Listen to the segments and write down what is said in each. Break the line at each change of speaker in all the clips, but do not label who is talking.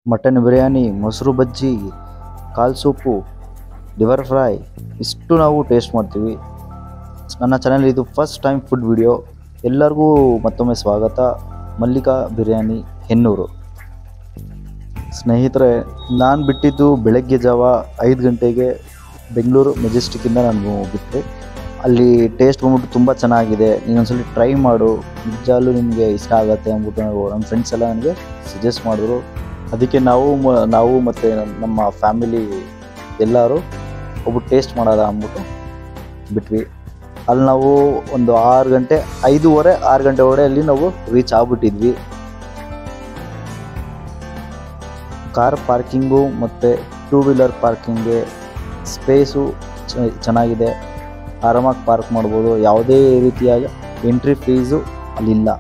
mutton biryani ಮೊಸರು ಬಜ್ಜಿ ಕಾಲ್ soup liver fry ಇಷ್ಟು ನಾವು ಟೇಸ್ಟ್ ಮಾಡ್ತೀವಿ ನನ್ನ ಚಾನಲ್ ಇದು ಫಸ್ಟ್ ಟೈಮ್ ಫುಡ್ ವಿಡಿಯೋ ಎಲ್ಲರಿಗೂ ಮತ್ತೊಮ್ಮೆ ಸ್ವಾಗತ ಮಲ್ಲಿಕಾ ಬಿರಿಯಾನಿ ಹೆನ್ನೂರು ಸ್ನೇಹಿತರೆ ನಾನು ಬಿಟ್ಟಿದ್ದು ಬೆಳಗ್ಗೆ ಜಾವ ಐದು ಗಂಟೆಗೆ ಬೆಂಗಳೂರು ಮೆಜೆಸ್ಟಿಕ್ಕಿಂದ ನಾನು ಬಿಟ್ಟೆ ಅಲ್ಲಿ ಟೇಸ್ಟ್ ಬಂದ್ಬಿಟ್ಟು ತುಂಬ ಚೆನ್ನಾಗಿದೆ ನೀನೊಂದ್ಸಲಿ ಟ್ರೈ ಮಾಡು ನಿಜಾಲು ನಿಮಗೆ ಇಷ್ಟ ಆಗುತ್ತೆ ಅಂದ್ಬಿಟ್ಟು ನಾವು ನಮ್ಮ ಫ್ರೆಂಡ್ಸ್ ಎಲ್ಲ ನನಗೆ ಸಜೆಸ್ಟ್ ಮಾಡಿದ್ರು ಅದಕ್ಕೆ ನಾವು ಮ- ನಾವು ಮತ್ತು ನಮ್ಮ ಫ್ಯಾಮಿಲಿ ಎಲ್ಲರೂ ಒಬ್ಬರು ಟೇಸ್ಟ್ ಮಾಡೋದ ಅಂದ್ಬಿಟ್ಟು ಬಿಟ್ವಿ ಅಲ್ಲಿ ನಾವು ಒಂದು ಆರು ಗಂಟೆ ಐದೂವರೆ ಆರು ಗಂಟೆ ಒಳಗಡೆ ಅಲ್ಲಿ ನಾವು ರೀಚ್ ಆಗ್ಬಿಟ್ಟಿದ್ವಿ ಕಾರ್ ಪಾರ್ಕಿಂಗು ಮತ್ತು ಟೂ ವೀಲರ್ ಪಾರ್ಕಿಂಗ್ಗೆ ಸ್ಪೇಸು ಚ- ಚೆನ್ನಾಗಿದೆ ಆರಾಮಾಗಿ ಪಾರ್ಕ್ ಮಾಡ್ಬೋದು ಯಾವುದೇ ರೀತಿಯಾದ ಎಂಟ್ರಿ ಫೀಸು ಅಲ್ಲಿಲ್ಲ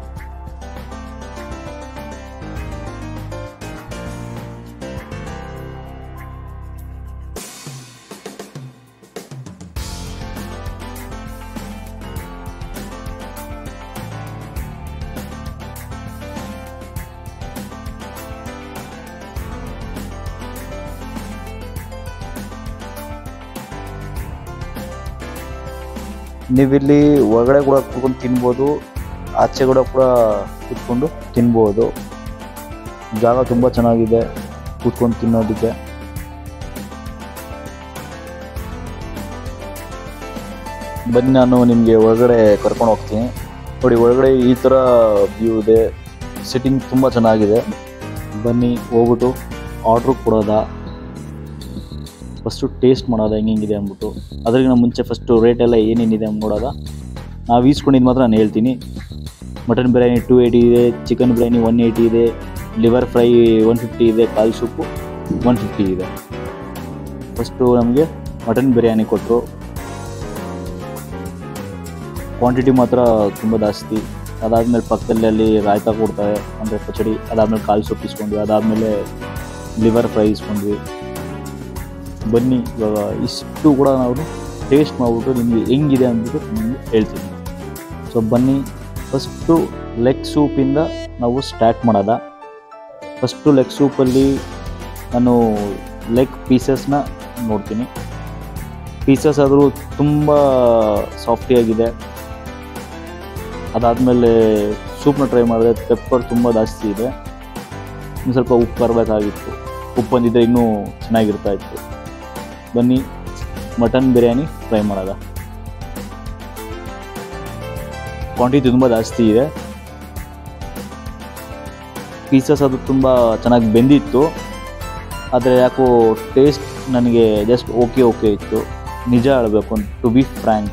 ನೀವಿಲ್ಲಿ ಹೊರಗಡೆ ಕೂಡ ಕೂತ್ಕೊಂಡು ತಿನ್ಬೋದು ಆಚೆ ಕೂಡ ಕೂಡ ಕೂತ್ಕೊಂಡು ತಿನ್ಬೋದು ಜಾಗ ತುಂಬ ಚೆನ್ನಾಗಿದೆ ಕೂತ್ಕೊಂಡು ತಿನ್ನೋದಕ್ಕೆ ಬನ್ನಿ ನಾನು ನಿಮಗೆ ಒಳಗಡೆ ಕರ್ಕೊಂಡು ಹೋಗ್ತೀನಿ ನೋಡಿ ಒಳಗಡೆ ಈ ಥರ ವ್ಯೂ ಇದೆ ಸಿಟ್ಟಿಂಗ್ ತುಂಬ ಚೆನ್ನಾಗಿದೆ ಬನ್ನಿ ಹೋಗ್ಬಿಟ್ಟು ಆರ್ಡ್ರು ಕೊಡೋದಾ ಫಸ್ಟು ಟೇಸ್ಟ್ ಮಾಡೋದು ಹೆಂಗಿದೆ ಅಂದ್ಬಿಟ್ಟು ಅದ್ರಿಗಿನ ಮುಂಚೆ ಫಸ್ಟು ರೇಟ್ ಎಲ್ಲ ಏನೇನಿದೆ ಅಂತ ನೋಡೋದ ನಾವು ಈಸ್ಕೊಂಡಿದ್ದು ಮಾತ್ರ ನಾನು ಹೇಳ್ತೀನಿ ಮಟನ್ ಬಿರಿಯಾನಿ ಟು ಏಯ್ಟಿ ಇದೆ ಚಿಕನ್ ಬಿರಿಯಾನಿ ಒನ್ ಏಯ್ಟಿ ಇದೆ ಲಿವರ್ ಫ್ರೈ ಒನ್ ಫಿಫ್ಟಿ ಇದೆ ಕಾಲ್ ಸೂಪು ಒನ್ ಫಿಫ್ಟಿ ಇದೆ ಫಸ್ಟು ನಮಗೆ ಮಟನ್ ಬಿರಿಯಾನಿ ಕೊಟ್ಟರು ಕ್ವಾಂಟಿಟಿ ಮಾತ್ರ ತುಂಬ ಜಾಸ್ತಿ ಅದಾದಮೇಲೆ ಪಕ್ಕದಲ್ಲಿ ಅಲ್ಲಿ ರಾಯ್ತಾ ಕೊಡ್ತಾರೆ ಅಂದರೆ ಪಚಡಿ ಅದಾದಮೇಲೆ ಕಾಲ್ ಸೂಪ್ ಇಸ್ಕೊಂಡ್ವಿ ಅದಾದಮೇಲೆ ಲಿವರ್ ಫ್ರೈ ಇಸ್ಕೊಂಡ್ವಿ ಬನ್ನಿ ಇವಾಗ ಇಷ್ಟು ಕೂಡ ನಾವು ಟೇಸ್ಟ್ ಮಾಡಿಬಿಟ್ಟು ನಿಮಗೆ ಹೆಂಗಿದೆ ಅಂದ್ಬಿಟ್ಟು ನಿಮಗೆ ಹೇಳ್ತೀನಿ ಸೊ ಬನ್ನಿ ಫಸ್ಟು ಲೆಗ್ ಸೂಪಿಂದ ನಾವು ಸ್ಟಾರ್ಟ್ ಮಾಡೋದ ಫಸ್ಟು ಲೆಗ್ ಸೂಪಲ್ಲಿ ನಾನು ಲೆಗ್ ಪೀಸಸ್ನ ನೋಡ್ತೀನಿ ಪೀಸಸ್ ಆದರೂ ತುಂಬ ಸಾಫ್ಟಿಯಾಗಿದೆ ಅದಾದಮೇಲೆ ಸೂಪ್ನ ಟ್ರೈ ಮಾಡಿದೆ ಪೆಪ್ಪರ್ ತುಂಬ ಜಾಸ್ತಿ ಇದೆ ಇನ್ನು ಸ್ವಲ್ಪ ಉಪ್ಪು ಬರಬೇಕಾಗಿತ್ತು ಉಪ್ಪು ಬಂದಿದ್ದರೆ ಇನ್ನೂ ಚೆನ್ನಾಗಿರ್ತಾ ಇತ್ತು ಬನ್ನಿ ಮಟನ್ ಬಿರಿಯಾನಿ ಟ್ರೈ ಮಾಡೋದ ಕ್ವಾಂಟಿಟಿ ತುಂಬ ಜಾಸ್ತಿ ಇದೆ ಪೀಸಸ್ ಅದು ತುಂಬ ಚೆನ್ನಾಗಿ ಬೆಂದಿತ್ತು ಆದರೆ ಯಾಕೋ ಟೇಸ್ಟ್ ನನಗೆ ಜಸ್ಟ್ ಓಕೆ ಓಕೆ ಇತ್ತು ನಿಜ ಹೇಳಬೇಕು ಟು ಬಿ ಫ್ರ್ಯಾಂಕ್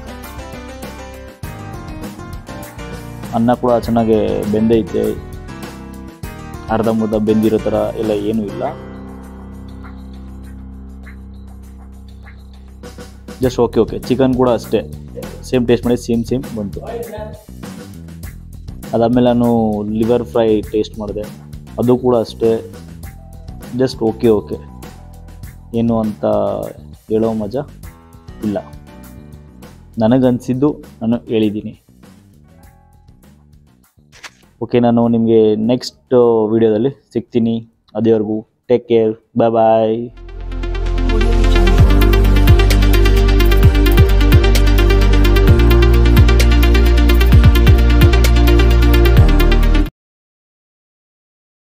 ಅನ್ನ ಕೂಡ ಚೆನ್ನಾಗಿ ಬೆಂದೈತೆ ಅರ್ಧ ಮುರ್ಧ ಬೆಂದಿರೋ ಥರ ಎಲ್ಲ ಏನೂ ಇಲ್ಲ ಜಸ್ಟ್ ಓಕೆ ಓಕೆ ಚಿಕನ್ ಕೂಡ ಅಷ್ಟೇ ಸೇಮ್ ಟೇಸ್ಟ್ ಮಾಡಿ ಸೇಮ್ ಸೇಮ್ ಬಂತು ಅದಾದಮೇಲೆ ನಾನು ಲಿವರ್ ಫ್ರೈ ಟೇಸ್ಟ್ ಮಾಡಿದೆ ಅದು ಕೂಡ ಅಷ್ಟೇ ಜಸ್ಟ್ ಓಕೆ ಓಕೆ ಏನು ಅಂತ ಹೇಳೋ ಮಜಾ ಇಲ್ಲ ನನಗನ್ಸಿದ್ದು ನಾನು ಹೇಳಿದ್ದೀನಿ ಓಕೆ ನಾನು ನಿಮಗೆ ನೆಕ್ಸ್ಟ್ ವಿಡಿಯೋದಲ್ಲಿ ಸಿಗ್ತೀನಿ ಅದೇವರೆಗೂ ಟೇಕ್ ಕೇರ್ ಬಾಯ್ ಬಾಯ್